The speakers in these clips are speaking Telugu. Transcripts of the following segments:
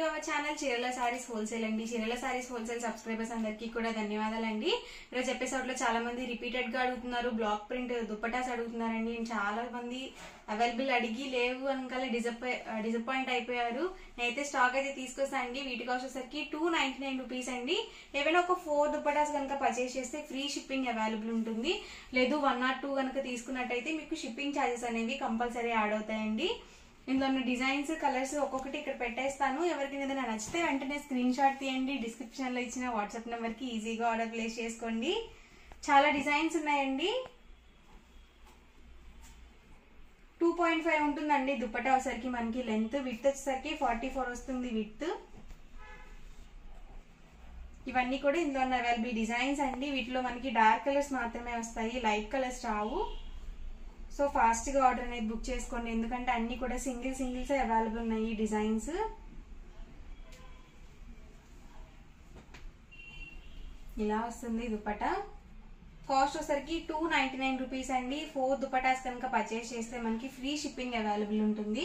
టు అవర్ ఛానల్ చీరల సారీస్ హోల్సేల్ అండి చీరల సారీస్ హోల్సేల్ సబ్స్క్రైబర్స్ అందరికీ కూడా ధన్యవాదాలండి ఈరోజు ఎపిసోడ్ లో చాలా మంది రిపీటెడ్ గా అడుగుతున్నారు బ్లాక్ ప్రింట్ దుప్పటాస్ అడుగుతున్నారండి And చాలా మంది అవైలబుల్ అడిగి లేవు అనకాల డిసప్పాయి డిసప్పాయింట్ అయిపోయారు నేనైతే స్టాక్ అయితే తీసుకొస్తాను అండి వీటికి వచ్చేసరికి టూ నైన్టీ నైన్ రూపీస్ అండి ఏవైనా ఒక ఫోర్ దుప్పటాస్ కనుక పర్చేస్ చేస్తే ఫ్రీ షిప్పింగ్ అవైలబుల్ ఉంటుంది లేదు వన్ ఆర్ టూ కనుక తీసుకున్నట్టయితే మీకు షిప్పింగ్ ఛార్జెస్ అనేవి కంపల్సరీ యాడ్ అవుతాయండి ఇందులో ఉన్న డిజైన్స్ కలర్స్ ఒక్కొక్కటి ఇక్కడ పెట్టేస్తాను ఎవరికి ఏదైనా నచ్చితే వెంటనే స్క్రీన్ షాట్ తీయండి డిస్క్రిప్షన్ లో ఇచ్చిన వాట్సాప్ నెంబర్ కి ఈజీగా ఆర్డర్ ప్లేస్ చేసుకోండి చాలా డిజైన్స్ ఉన్నాయండి టూ పాయింట్ ఫైవ్ ఉంటుందండి దుప్పటా వచ్చేసరికి మనకి లెంత్ విత్ వచ్చేసరికి ఫార్టీ ఫోర్ వస్తుంది విత్ ఇవన్నీ కూడా ఇందులో ఉన్న అవైలబుల్ డిజైన్స్ అండి వీటిలో మనకి డార్క్ కలర్స్ మాత్రమే వస్తాయి లైట్ కలర్స్ రావు సో ఫాస్ట్ గా ఆర్డర్ అనేది బుక్ చేసుకోండి ఎందుకంటే అన్ని కూడా సింగిల్ సింగిల్స్ అవైలబుల్ ఉన్నాయి ఈ డిజైన్స్ ఇలా వస్తుంది దుపట్టా కాస్ట్ వచ్చరికి టూ నైన్టీ నైన్ రూపీస్ అండి ఫోర్ దుపటాస్ కనుక పర్చేస్ చేస్తే మనకి ఫ్రీ షిప్పింగ్ అవైలబుల్ ఉంటుంది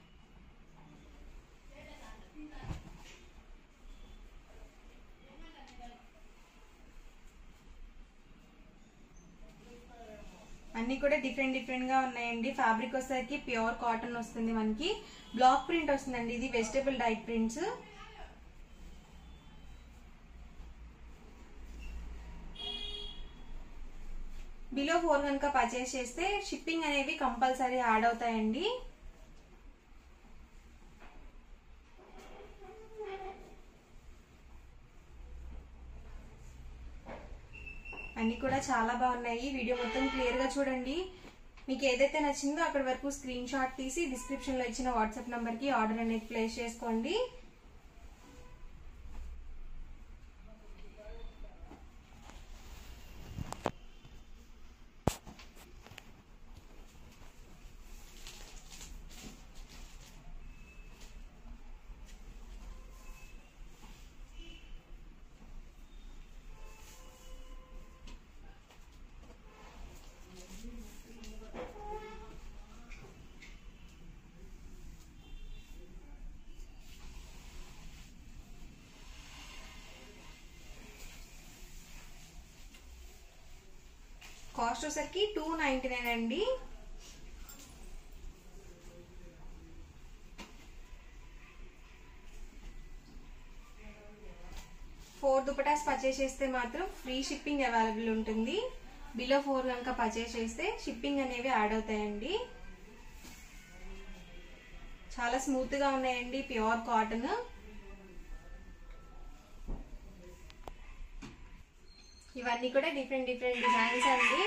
అన్ని కూడా డిఫరెంట్ డిఫరెంట్ గా ఉన్నాయండి ఫ్యాబ్రిక్ వచ్చేసరికి ప్యూర్ కాటన్ వస్తుంది మనకి బ్లాక్ ప్రింట్ వస్తుందండి ఇది vegetable diet prints below four కనుక పర్చేస్ చేస్తే షిప్పింగ్ అనేవి కంపల్సరీ యాడ్ అవుతాయండి అన్ని కూడా చాలా బాగున్నాయి వీడియో మొత్తం క్లియర్ గా చూడండి మీకు ఏదైతే నచ్చిందో అక్కడ వరకు స్క్రీన్ షాట్ తీసి డిస్క్రిప్షన్ లో ఇచ్చిన వాట్సాప్ నంబర్ కి ఆర్డర్ అనేది ప్లేస్ చేసుకోండి కాస్ట్ వచ్చరికి టూ నైన్టీ నైన్ అండి ఫోర్ దుపటాస్ పర్చేస్ చేస్తే మాత్రం ఫ్రీ షిప్పింగ్ అవైలబుల్ ఉంటుంది బిలో ఫోర్ కనుక పర్చేస్ చేస్తే షిప్పింగ్ అనేవి యాడ్ అవుతాయండి చాలా స్మూత్ గా ఉన్నాయండి ప్యూర్ కాటన్ ఇవన్నీ కూడా డిఫరెంట్ డిఫరెంట్ డిజైన్స్ అండి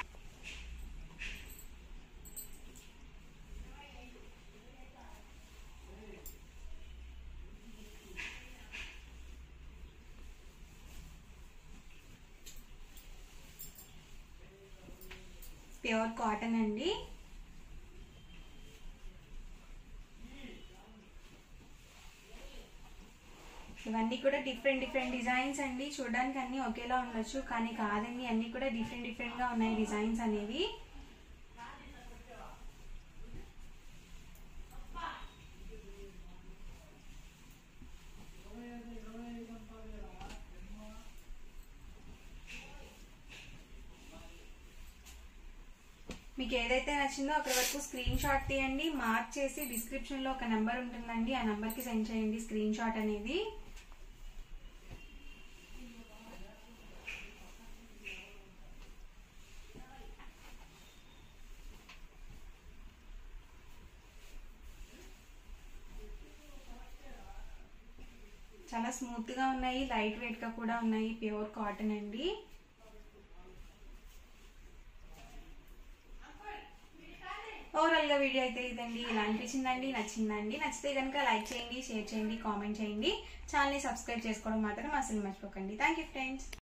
ప్యూర్ కాటన్ అండి ఇవన్నీ కూడా డిఫరెంట్ డిఫరెంట్ డిజైన్స్ అండి చూడడానికి అన్ని ఒకేలా ఉండొచ్చు కానీ కాదండి అన్ని కూడా డిఫరెంట్ డిఫరెంట్ గా ఉన్నాయి డిజైన్స్ అనేవి మీకు ఏదైతే నచ్చిందో అక్కడ వరకు స్క్రీన్ షాట్ తీయండి మార్క్ చేసి డిస్క్రిప్షన్ లో ఒక నెంబర్ ఉంటుందండి ఆ నెంబర్ కి సెండ్ చేయండి స్క్రీన్ షాట్ అనేది చాలా స్మూత్ గా ఉన్నాయి లైట్ వెయిట్ గా కూడా ఉన్నాయి ప్యూర్ కాటన్ అండి ఓవరాల్ గా వీడియో అయితే ఇదండి ఇలా అనిపించిందండి నచ్చిందండి నచ్చితే కనుక లైక్ చేయండి షేర్ చేయండి కామెంట్ చేయండి ఛానల్ని సబ్స్క్రైబ్ చేసుకోవడం మాత్రం అసలు మర్చిపోకండి థ్యాంక్ యూ ఫ్రెండ్స్